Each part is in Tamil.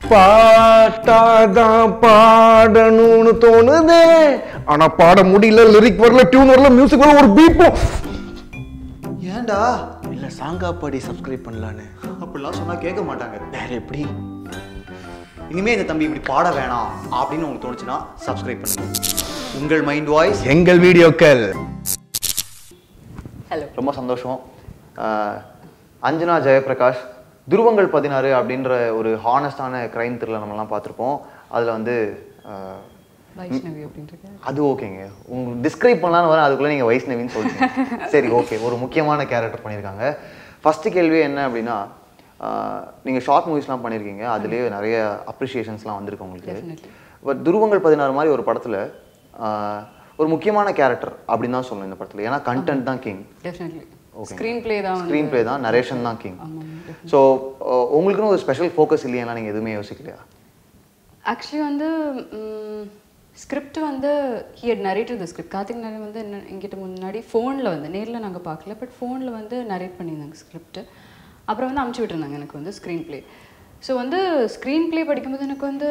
பாட்டாதான் பாடணும்னு தோணுதே ஆனா பாட முடியல லிரிக் வரல டியூன் வரல மியூசிக் வரல ஒரு பீப்பும் ஏன்டா இல்ல சாங்கா பாடி சப்ஸ்கிரைப் பண்ணலான்னு அப்படிலாம் சொன்னா கேட்க மாட்டாங்க வேற எப்படி இனிமே இந்த தம்பி இப்படி பாட வேணாம் அப்படின்னு உங்களுக்கு தோணுச்சுன்னா சப்ஸ்கிரைப் பண்ணுங்க உங்கள் மைண்ட் வாய்ஸ் எங்கள் வீடியோக்கள் ஹலோ ரொம்ப சந்தோஷம் ஆஹ், அஞ்சனா ஜெயபிரகாஷ் துருவங்கள் பதினாறு அப்படின்ற ஒரு ஹானஸ்டான கிரைம் த்ரில்லர் நம்மலாம் பார்த்துருப்போம் அதில் வந்து ஆஹ், வைஷ்ணவி அப்படின்ட்டு அது ஓகேங்க உங்களுக்கு டிஸ்கிரைப் பண்ணலான்னு வரேன் அதுக்குள்ளே நீங்கள் வைஷ்ணவின்னு சொல்லிட்டீங்க சரி ஓகே ஒரு முக்கியமான கேரக்டர் பண்ணியிருக்காங்க ஃபஸ்ட்டு கேள்வி என்ன அப்படின்னா நீங்கள் ஷார்ட் மூவிஸ்லாம் பண்ணியிருக்கீங்க அதுலேயே நிறைய அப்ரிஷியேஷன்ஸ்லாம் வந்திருக்கு உங்களுக்கு Definitely. பட் துருவங்கள் பதினாறு மாதிரி ஒரு படத்தில் ஒரு முக்கியமான கேரக்டர் அப்படின்னு தான் சொல்லணும் இந்த படத்தில் ஏன்னா கண்டென்ட் தான் கிங் டெஃபினெட்லி ஸ்க்ரீன் ப்ளே தான் வந்து ஸ்க்ரீன் ப்ளே தான் நரேஷன் தான் கிங் ஆமாம் ஸோ உங்களுக்குன்னு ஒரு ஸ்பெஷல் ஃபோக்கஸ் இல்லையா நீங்கள் எதுவுமே யோசிக்கலையா ஆக்சுவலி வந்து ஸ்கிரிப்ட் வந்து he'd narrated the script Karthik Naren வந்து என்ன எங்கிட்ட முன்னாடி ஃபோனில் வந்து நேரில் நாங்கள் பார்க்கல பட் ஃபோனில் வந்து நரேட் பண்ணியிருந்தாங்க ஸ்கிரிப்ட் அப்புறம் வந்து அமுச்சு விட்டுருந்தாங்க எனக்கு வந்து ஸ்க்ரீன் ப்ளே ஸோ வந்து ஸ்க்ரீன் ப்ளே படிக்கும்போது எனக்கு வந்து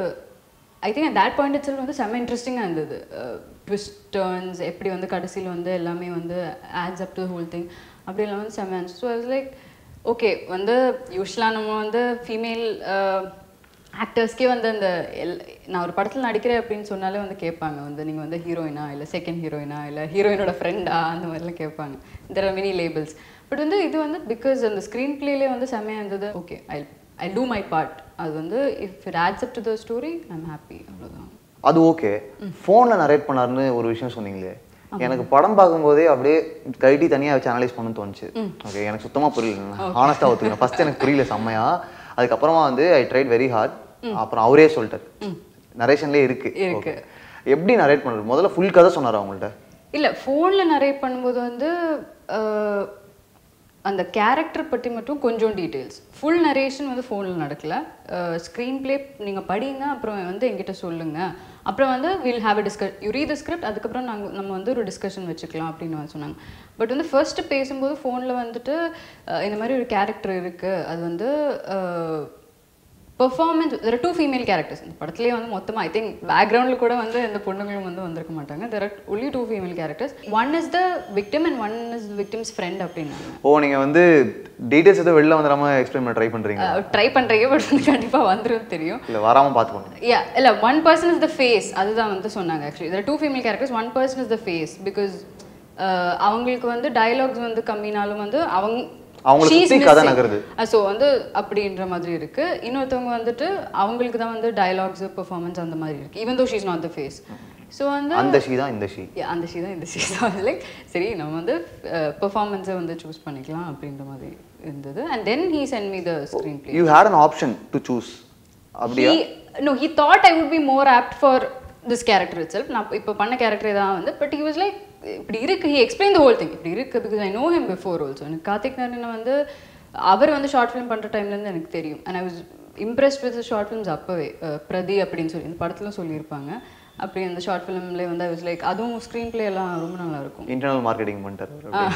I think at that point itself வந்து செம்ம இன்ட்ரெஸ்டிங்காக இருந்தது ட்விஸ்ட் டர்ன்ஸ் எப்படி வந்து கடைசியில் வந்து எல்லாமே வந்து adds up to whole thing அப்படியெல்லாம் வந்து செம்ம இருந்துச்சு ஸோ அது லைக் ஓகே வந்து யூஸ்வலாக நம்ம வந்து ஃபீமேல் ஆக்டர்ஸ்க்கே வந்து அந்த எல் நான் ஒரு படத்தில் நடிக்கிறேன் அப்படின்னு சொன்னாலே வந்து கேட்பாங்க வந்து நீங்கள் வந்து ஹீரோயினா இல்லை செகண்ட் ஹீரோயினா இல்லை ஹீரோயினோட ஃப்ரெண்டா அந்த மாதிரிலாம் கேட்பாங்க there are many labels but வந்து இது வந்து பிகாஸ் அந்த ஸ்க்ரீன் ப்ளேலே வந்து செம்மையாக இருந்தது okay I I do my part அது வந்து if it adds up to the story I am happy அவ்வளோதான் அது ஓகே ஃபோனில் நரேட் பண்ணாருன்னு ஒரு விஷயம் சொன்னீங்களே எனக்கு படம் பார்க்கும்போதே அப்படியே கைட்டி தனியாக வச்சு அனலைஸ் பண்ணணும்னு தோணுச்சு ஓகே எனக்கு சுத்தமாக புரியல ஹானஸ்ட்டாக ஒத்துக்கிறேன் ஃபர்ஸ்ட் எனக்கு புரியல செம்மையா அதுக்கப்புறமா வந்து ஐ ட்ரைட் வெரி ஹார்ட் அப்புறம் அவரே சொல்லிட்டாரு நரேஷன்லேயே இருக்கு இருக்கு. Okay. எப்படி நரேட் பண்ணுறது முதல்ல ஃபுல் கதை சொன்னார் அவங்கள்ட்ட இல்லை ஃபோனில் நரேட் பண்ணும்போது வந்து அஹ், அந்த கேரக்டர் பற்றி மட்டும் கொஞ்சம் டீட்டெயில்ஸ் ஃபுல் நரேஷன் வந்து ஃபோனில் நடக்கல ஸ்க்ரீன் ப்ளே நீங்கள் படிங்க அப்புறம் வந்து எங்கிட்ட சொல்லுங்கள் அப்புறம் வந்து will have a discuss you read the script அதுக்கப்புறம் நாங்கள் நம்ம வந்து ஒரு டிஸ்கஷன் வச்சுக்கலாம் அப்படின்னு வந்து சொன்னாங்க பட் வந்து ஃபர்ஸ்ட் பேசும்போது ஃபோனில் வந்துட்டு அஹ், இந்த மாதிரி ஒரு கேரக்டர் இருக்குது அது வந்து performance there two female characters இந்த படத்துலேயே வந்து மொத்தமாக ஐ திங்க் பேக்ரவுண்டில் கூட வந்து இந்த பொண்ணுங்களும் வந்து வந்திருக்க மாட்டாங்க there are only two female characters one is the victim and one is victim's friend அப்படின்னாங்க ஓ நீங்கள் வந்து டீட்டெயில்ஸ் எதுவும் வெளில வந்துடாம எக்ஸ்பிளைன் பண்ண ட்ரை பண்ணுறீங்க ட்ரை பண்ணுறீங்க பட் வந்து கண்டிப்பாக வந்துடும் தெரியும் இல்லை வராமல் பார்த்து பண்ணுங்க யா இல்லை one person is the face அதுதான் வந்து சொன்னாங்க ஆக்சுவலி இதில் two female characters one person is the face because அவங்களுக்கு வந்து டயலாக்ஸ் வந்து கம்மினாலும் வந்து அவங்க அவங்கள சுத்தி கதை நகருது. ஸோ வந்து அப்படின்ற மாதிரி இருக்கு இன்னொருத்தவங்க வந்துட்டு அவங்களுக்கு தான் வந்து டயலாக்ஸ் பெர்ஃபார்மன்ஸ் அந்த மாதிரி இருக்கு even though she's not the face so வந்து அந்த ஷீ தான் இந்த ஷீ Yeah, அந்த ஷீ தான் இந்த ஷீ தான் லைக் சரி நம்ம வந்து பெர்ஃபார்மன்ஸை வந்து சூஸ் பண்ணிக்கலாம் அப்படின்ற மாதிரி இருந்தது and then he sent me the screen play you had an option to choose அப்படியா he no he thought i would be more apt for this character itself நான் இப்போ பண்ண கேரக்டரே தான் வந்து பட் he was like இப்படி இருக்கு he explained the whole thing இப்படி இருக்கு because i know him before also எனக்கு கார்த்திக் நாராயணன் வந்து அவர் வந்து ஷார்ட் ஃபிலிம் பண்ணுற டைம்லேருந்து எனக்கு தெரியும் and I was impressed with short films அப்போவே பிரதி அப்படின்னு சொல்லி இந்த படத்தில் சொல்லியிருப்பாங்க அப்படி அந்த ஷார்ட் ஃபிலிம்லேயே வந்து ஐ வாஸ் லைக் அதுவும் ஸ்க்ரீன் ப்ளே எல்லாம் ரொம்ப நல்லா இருக்கும் இன்டர்னல் மார்க்கெட்டிங் பண்ணிட்டாரு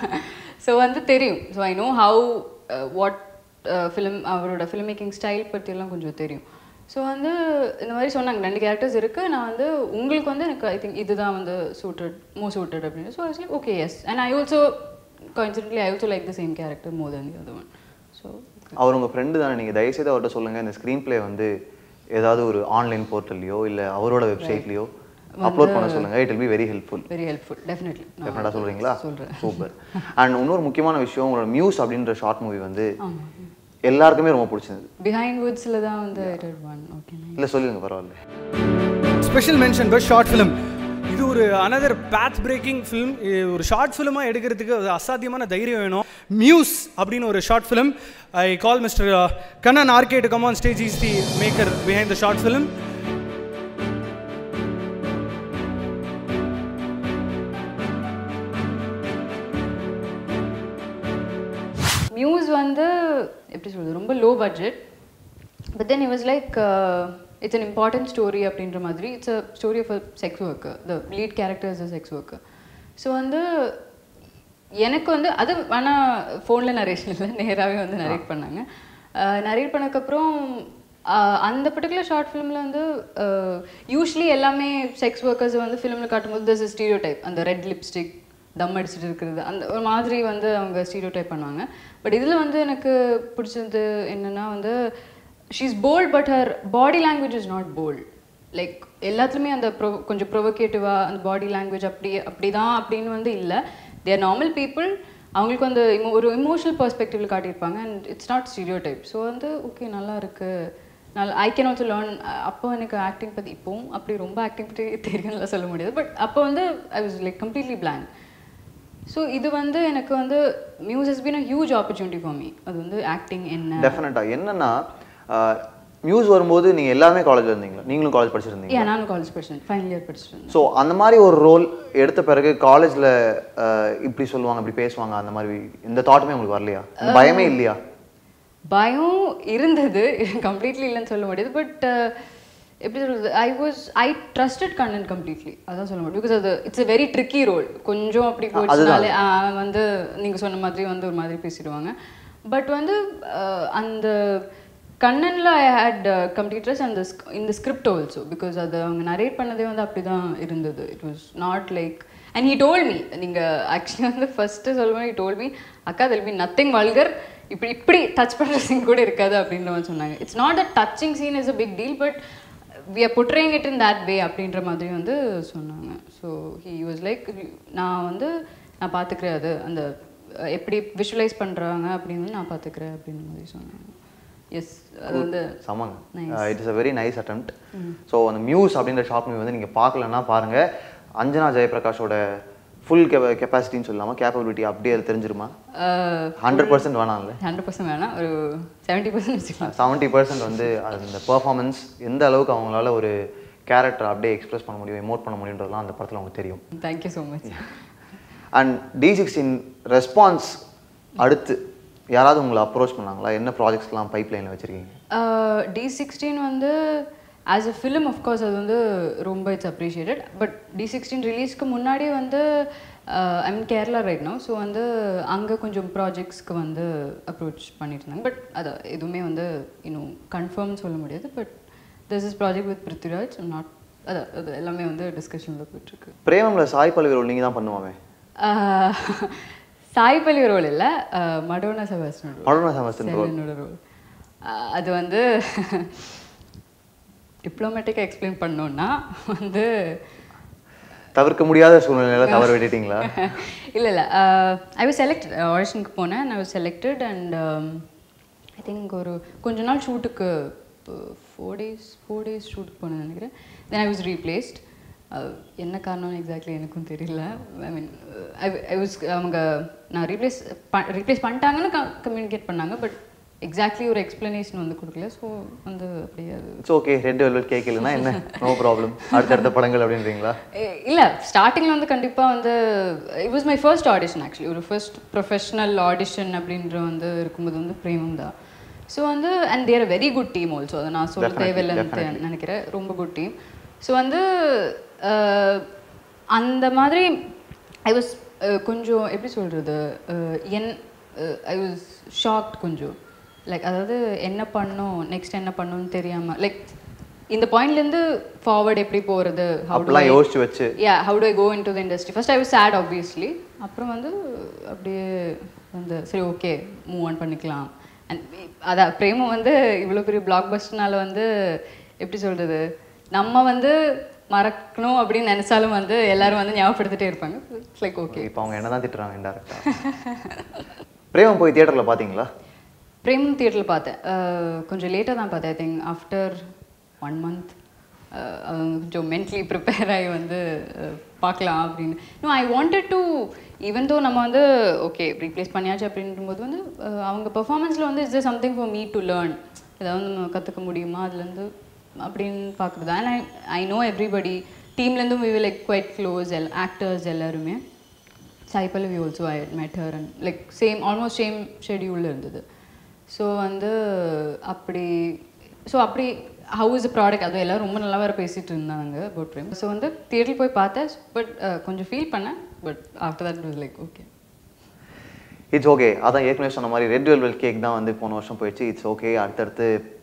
ஸோ வந்து தெரியும் so I know how what film அவரோட ஃபிலிம் மேக்கிங் ஸ்டைல் பற்றியெல்லாம் கொஞ்சம் தெரியும் ஸோ வந்து இந்த மாதிரி சொன்னாங்க ரெண்டு கேரக்டர்ஸ் இருக்குது நான் வந்து உங்களுக்கு வந்து எனக்கு ஐ திங்க் இதுதான் வந்து சூட்டட் மோ சூட்டட் அப்படின்னு so like okay yes and I also coincidentally I also like the same character more than the other one so அவர் உங்கள் ஃப்ரெண்டு தானே நீங்கள் தயவுசெய்து அவர்கிட்ட சொல்லுங்கள் இந்த ஸ்க்ரீன் ப்ளே வந்து ஏதாவது ஒரு ஆன்லைன் போர்ட்டல்லையோ இல்லை அவரோட வெப்சைட்லையோ அப்லோட் பண்ண சொல்லுங்கள் it will be very helpful very helpful definitely டெஃபினட்டாக சொல்கிறீங்களா சொல்கிறேன் சூப்பர் அண்ட் இன்னொரு முக்கியமான விஷயம் உங்களோட மியூஸ் அப்படின்ற ஷார்ட் மூவி வந்து எல்லாருக்குமே ரொம்ப பிடிச்சிருந்தது பிஹைண்ட் வுட்ஸில் தான் வந்து ஒன் ஓகே இல்லை சொல்லுங்க பரவாயில்ல ஸ்பெஷல் மென்ஷன் பஸ் ஷார்ட் ஃபிலிம் இது ஒரு அனதர் பேத் பிரேக்கிங் ஃபிலிம் ஒரு ஷார்ட் ஃபிலிமாக எடுக்கிறதுக்கு அது அசாத்தியமான தைரியம் வேணும் மியூஸ் அப்படின்னு ஒரு short film I call mister Kannan RK to come on stage is the maker behind the short film Muse வந்து எப்படி சொல்றது ரொம்ப low budget but then it was like it's an important story அப்படின்ற மாதிரி it's a story of a sex worker the lead character is a sex worker so வந்து எனக்கு வந்து அது ஆனால் ஃபோனில் நரேஷன் இல்லை நேராகவே வந்து நரேட் பண்ணாங்க நரேட் பண்ணதுக்கப்புறம் ஆஹ் அந்த பர்டிகுலர் ஷார்ட் ஃபிலிமில் வந்து யூஸ்வலி எல்லாமே செக்ஸ் ஒர்க்கர்ஸ் வந்து ஃபிலிமில் காட்டும்போது திஸ் ஸ்டீரியோ டைப் அந்த ரெட் லிப்ஸ்டிக் தம் அடிச்சிட்டு இருக்கிறது அந்த ஒரு மாதிரி வந்து அவங்க ஸ்டீரியோ டைப் பண்ணுவாங்க பட் இதில் வந்து எனக்கு பிடிச்சது என்னென்னா வந்து she's bold but her body language is not bold like எல்லாத்துலேயுமே அந்த ப்ரொ கொஞ்சம் ப்ரொவோகேட்டிவாக அந்த பாடி லாங்குவேஜ் அப்படி அப்படி தான் அப்படின்னு வந்து இல்லை தேர் நார்மல் பீப்புள் அவங்களுக்கு அந்த emo- ஒரு இமோஷனல் பெர்ஸ்பெக்டிவ்ல காட்டியிருப்பாங்க and it's not stereotype so வந்து ஓகே நல்லா இருக்கு நல்லா ஐ கேன் ஆல்சோ லேர்ன் அப்போ எனக்கு ஆக்டிங் பற்றி இப்போவும் அப்படி ரொம்ப ஆக்டிங் பற்றி தெரியும்லாம் சொல்ல முடியாது பட் அப்போ வந்து I was like completely blank so இது வந்து எனக்கு வந்து Muse has been a huge opportunity for me அது வந்து ஆக்டிங் என்ன டெஃபினட்டாக என்னன்னா நியூஸ் வரும்போது நீங்கள் எல்லாமே காலேஜில் இருந்தீங்களா நீங்களும் காலேஜ் படிச்சிருந்தீங்க ஏன் நானும் காலேஜ் படிச்சேன் ஃபைனல் இயர் படிச்சிட்டு ஸோ அந்த மாதிரி ஒரு ரோல் எடுத்த பிறகு காலேஜில் இப்படி சொல்லுவாங்க இப்படி பேசுவாங்க அந்த மாதிரி இந்த தாட்டுமே உங்களுக்கு வரலையா இந்த பயமே இல்லையா பயம் இருந்தது கம்ப்ளீட்லி இல்லைன்னு சொல்ல முடியாது பட் எப்படி சொல்றது I was I trusted Kannan completely அதான் சொல்ல முடியும் பிகாஸ் அது it's a very tricky role கொஞ்சம் அப்படி போச்சுனாலே ஆ, வந்து நீங்கள் சொன்ன மாதிரி வந்து ஒரு மாதிரி பேசிடுவாங்க பட் வந்து அஹ், அந்த கண்ணனில் ஐ ஹேட் கம்ப்ளீட்டர்ஸ் அந்த இந்த ஸ்கிரிப்ட் ஆல்சோ பிகாஸ் அது அவங்க நரேட் பண்ணதே வந்து அப்படி தான் இருந்தது it was not like and he told me நீங்கள் ஆக்சுவலி வந்து ஃபஸ்ட்டு சொல்லும்போது ஹி டோல் மீ அக்கா தெல் பி நத்திங் வல்கர் இப்படி இப்படி டச் பண்ணுற சீன் கூட இருக்காது அப்படின்ற மாதிரி சொன்னாங்க it's not a touching scene is a big deal but we are portraying it in that way அப்படின்ற மாதிரி வந்து சொன்னாங்க ஸோ ஹி வாஸ் லைக் நான் வந்து நான் பார்த்துக்கிறேன் அது அந்த அஹ், எப்படி விஷுவலைஸ் பண்ணுறாங்க அப்படின்னு நான் பார்த்துக்கிறேன் அப்படின்ற மாதிரி சொன்னாங்க எஸ் அது வந்து சமாங்க Nice. It is a very nice attempt so அந்த மியூஸ் அப்படின்ற ஷார்ட் மூவி வந்து நீங்கள் பார்க்கலன்னா பாருங்க அஞ்சனா ஜெயபிரகாஷோட ஃபுல் கெப்பாசிட்டின்னு சொல்லாமா கேப்பபிலிட்டி அப்படியே அது தெரிஞ்சிருமா ஹண்ட்ரட் பர்சன்ட் வேணாம்ல ஹண்ட்ரட் பர்சன்ட் வேணாம் ஒரு செவன்ட்டி பர்சன்ட் வச்சுக்கலாம் செவன்ட்டி பர்சன்ட் வந்து அந்த பெர்ஃபார்மன்ஸ் எந்த அளவுக்கு அவங்களால ஒரு கேரக்டர் அப்படியே எக்ஸ்பிரஸ் பண்ண முடியும் எமோட் பண்ண முடியுன்றதுலாம் அந்த படத்தில் அவங்களுக்கு தெரியும் thank you so much and D sixteen response அடுத்து யாராவது உங்களை அப்ரோச் பண்ணாங்களா என்ன ப்ராஜெக்ட்ஸ்லாம் பைப் லைனில் வச்சுருக்கீங்க டி சிக்ஸ்டீன் வந்து ஆஸ் அ ஃபிலிம் அஃப்கோர்ஸ் அது வந்து ரொம்ப it's appreciated but D sixteen ரிலீஸ்க்கு முன்னாடி வந்து I mean Kerala right no so வந்து அங்கே கொஞ்சம் ப்ராஜெக்ட்ஸ்க்கு வந்து அப்ரோச் பண்ணிட்டு இருந்தாங்க பட் அது எதுவுமே வந்து இன்னும் கன்ஃபார்ம் சொல்ல முடியாது but this is project with Prithviraj not அது அது எல்லாமே வந்து டிஸ்கஷனில் போயிட்டுருக்கு பிரேமமில் சாய் பல்லவி ரோல் நீங்கள் தான் பண்ணுவாமே சாய் பள்ளி ரோல் இல்லை மடோனா செபாஸ்டியன் ரோல் மடோனா செபாஸ்டியன் ரோல். செவனோட ரோல் அது வந்து டிப்ளமேட்டிக்காக எக்ஸ்பிளைன் பண்ணோன்னா வந்து தவிர்க்க முடியாத சூழ்நிலையில தவறு விட்டுட்டீங்களா இல்லை இல்லை ஐ வாஸ் செலக்டட் ஆடிஷனுக்கு போனேன் I was selected and I think ஒரு கொஞ்ச நாள் ஷூட்டுக்கு ஃபோர் டேஸ் ஃபோர் டேஸ் ஷூட்டுக்கு போனேன் நினைக்கிறேன் தென் ஐ வாஸ் ரீப்ளேஸ்ட் என்ன காரணம்னு எக்ஸாக்ட்லி எனக்கும் தெரியல ஐ மீன் ஐ வாஸ் அவங்க நான் ரீப்ளேஸ் ரீப்ளேஸ் பண்ணிட்டாங்கன்னு கம்யூனிகேட் பண்ணாங்க பட் எக்ஸாக்ட்லி ஒரு எக்ஸ்ப்ளனேஷன் வந்து கொடுக்கல ஸோ வந்து அப்படியே அது இட்ஸ் ஓகே ரெண்டு வெல்வெட் கேட்கலன்னா என்ன நோ ப்ராப்ளம் அடுத்தடுத்த படங்கள் அப்படின்றீங்களா எ- இல்ல ஸ்டார்டிங்ல வந்து கண்டிப்பா வந்து it was my first audition actually ஒரு ஃபர்ஸ்ட் ப்ரொஃபஷனல் ஆடிஷன் அப்படின்ற வந்து இருக்கும்போது வந்து பிரேமம் தான் ஸோ வந்து and there very good team also அதை நான் சொல்ல Definitely, தேவையில்லைன்னு நினைக்கிறேன் ரொம்ப குட் டீம் ஸோ வந்து அஹ், அந்த மாதிரி ஐ வாஸ் கொஞ்சம் எப்படி சொல்கிறது என் ஐ வாஸ் ஷாக்ட் கொஞ்சம் லைக் அதாவது என்ன பண்ணோம் நெக்ஸ்ட் என்ன பண்ணணும்னு தெரியாமல் லைக் இந்த பாயிண்ட்லேருந்து ஃபார்வர்ட் எப்படி போகிறது அப்பெல்லாம் யோசிச்சு வச்சு yeah how to I go into the industry first I was sad obviously அப்புறம் வந்து அப்படியே வந்து சரி ஓகே மூவ் ஆன் பண்ணிக்கலாம் அண்ட் அதான் பிரேமம் வந்து இவ்வளோ பெரிய பிளாக் பஸ்டர்னால வந்து எப்படி சொல்கிறது நம்ம வந்து மறக்கணும் அப்படின்னு நினச்சாலும் வந்து எல்லாரும் வந்து ஞாபகப்படுத்திட்டே இருப்பாங்க இட்ஸ் லைக் ஓகே இப்போ அவங்க என்னதான் திட்டுறாங்க இன்டெரக்டா பிரேமம் போய் தியேட்டர்ல பாத்தீங்களா பிரேமம் தியேட்டரில் பார்த்தேன் அஹ் கொஞ்சம் லேட்டாக தான் பார்த்தேன் I think after one month கொஞ்சம் மென்ட்லி ப்ரிப்பேர் ஆகி வந்து அஹ், பார்க்கலாம் அப்படின்னு no I wanted to even though நம்ம வந்து ஓகே ரீப்ளேஸ் பண்ணியாச்சு அப்படின்னும்போது வந்து அஹ், அவங்க பெர்ஃபார்மன்ஸில் வந்து is something for me to learn ஏதாவது நம்ம கற்றுக்க முடியுமா அதுலேருந்து அப்படின்னு பார்க்குறது and I I know everybody டீம்லேருந்தும் we like quite close all actors எல்லாருமே Sai Pallavi also I met her and like same almost same ஷெடியூலில் இருந்தது ஸோ வந்து அப்படி ஸோ அப்படி ஹவு இஸ் ப்ராடக்ட் அதுவும் எல்லோரும் ரொம்ப நல்லா வேறு பேசிகிட்டு இருந்தாங்க அபவுட் ப்ரேம் ஸோ வந்து தியேட்டர் போய் பார்த்தேன் பட் கொஞ்சம் ஃபீல் பண்ணேன் but after that was like okay it's okay அதான் ஏற்கனவே சொன்ன மாதிரி ரெட் வெல்வெல் கேக் தான் வந்து போன வருஷம் போயிடுச்சு இட்ஸ் ஓகே அடுத்தடுத்து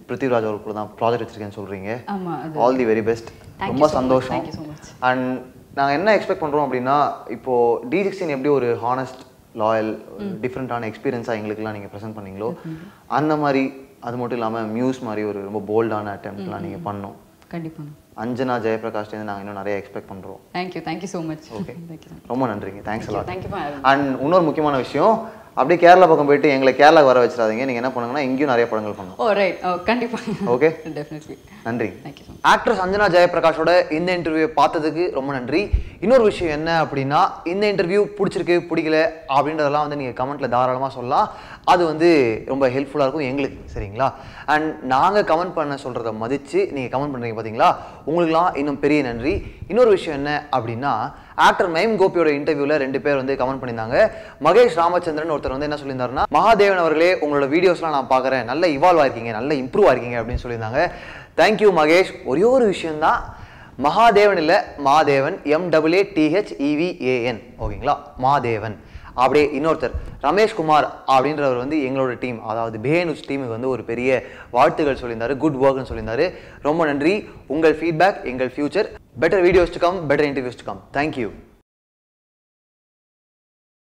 பிருத்திவிராஜ் அவர் கூட தான் ப்ராஜெக்ட் வச்சிருக்கேன்னு சொல்றீங்க ஆமா அது all the very best Thank you ரொம்ப so much. சந்தோஷம் Thank you so much. And நாங்கள் என்ன எக்ஸ்பெக்ட் பண்ணுறோம் அப்படின்னா இப்போ டி சிக்ஸ்டீன் எப்படி ஒரு ஹானஸ்ட் லாயல் டிஃப்ரெண்ட்டான எக்ஸ்பீரியன்ஸாக எங்களுக்குலாம் நீங்கள் ப்ரெசென்ட் பண்ணீங்களோ அந்த மாதிரி அது மட்டும் இல்லாமல் மியூஸ் மாதிரி ஒரு ரொம்ப போல்டான அட்டெம்ப்ட்லாம் நீங்கள் பண்ணோம் கண்டிப்பா அஞ்சனா ஜெயபிரகாஷ்லேருந்து நாங்கள் இன்னும் நிறைய எக்ஸ்பெக்ட் பண்ணுறோம் thank you thank you so much Okay. Thank you ரொம்ப நன்றிங்க தேங்க்ஸ் எல்லாம் தேங்க்யூ ஃபார் அண்ட் இன்னொரு முக்கியமான விஷயம் அப்படியே கேரளா பக்கம் போயிட்டு எங்களை கேரளாக்கு வர வச்சிடாதீங்க நீங்கள் என்ன பண்ணுங்கன்னா இங்கேயும் நிறைய படங்கள் பண்ணணும் ஓ ரைட் ஓ கண்டிப்பா Okay. டெஃபினெட்லி நன்றி தேங்க்யூ ஸோ ஆக்ட்ரஸ் அஞ்சனா ஜெயபிரகாஷோட இந்த இன்டர்வியூ பார்த்ததுக்கு ரொம்ப நன்றி இன்னொரு விஷயம் என்ன அப்படின்னா இந்த இன்டர்வியூ பிடிச்சிருக்கு பிடிக்கல அப்படின்றதெல்லாம் வந்து நீங்கள் கமெண்ட்ல தாராளமாக சொல்லலாம் அது வந்து ரொம்ப ஹெல்ப்ஃபுல்லாக இருக்கும் எங்களுக்கு சரிங்களா அண்ட் நாங்கள் கமெண்ட் பண்ண சொல்கிறத மதித்து நீங்கள் கமெண்ட் பண்ணுறீங்க பார்த்தீங்களா உங்களுக்குலாம் இன்னும் பெரிய நன்றி இன்னொரு விஷயம் என்ன அப்படின்னா ஆக்டர் மைம் கோபியோட இன்டர்வியூவில் ரெண்டு பேர் வந்து கமெண்ட் பண்ணியிருந்தாங்க மகேஷ் ராமச்சந்திரன் ஒருத்தர் வந்து என்ன சொல்லியிருந்தாருன்னா மகாதேவன் அவர்களே உங்களோட வீடியோஸ்லாம் நான் பார்க்குறேன் நல்ல இவால்வ் ஆயிருக்கீங்க நல்ல இம்ப்ரூவ் ஆயிருக்கீங்க அப்படின்னு சொல்லியிருந்தாங்க தேங்க்யூ மகேஷ் ஒரே ஒரு விஷயம்தான் மகாதேவன் இல்லை மாதேவன் எம்டபிள்யூ டிஹெச் இவிஏஎன் ஓகேங்களா மாதேவன் அப்படியே இன்னொருத்தர் ரமேஷ் குமார் அப்படின்றவர் வந்து எங்களோட டீம் அதாவது பேனுஸ் டீமுக்கு வந்து ஒரு பெரிய வாழ்த்துக்கள் சொல்லியிருந்தாரு குட் ஒர்க்னு சொல்லியிருந்தாரு ரொம்ப நன்றி உங்கள் ஃபீட்பேக் எங்கள் future better videos to come better interviews to come thank you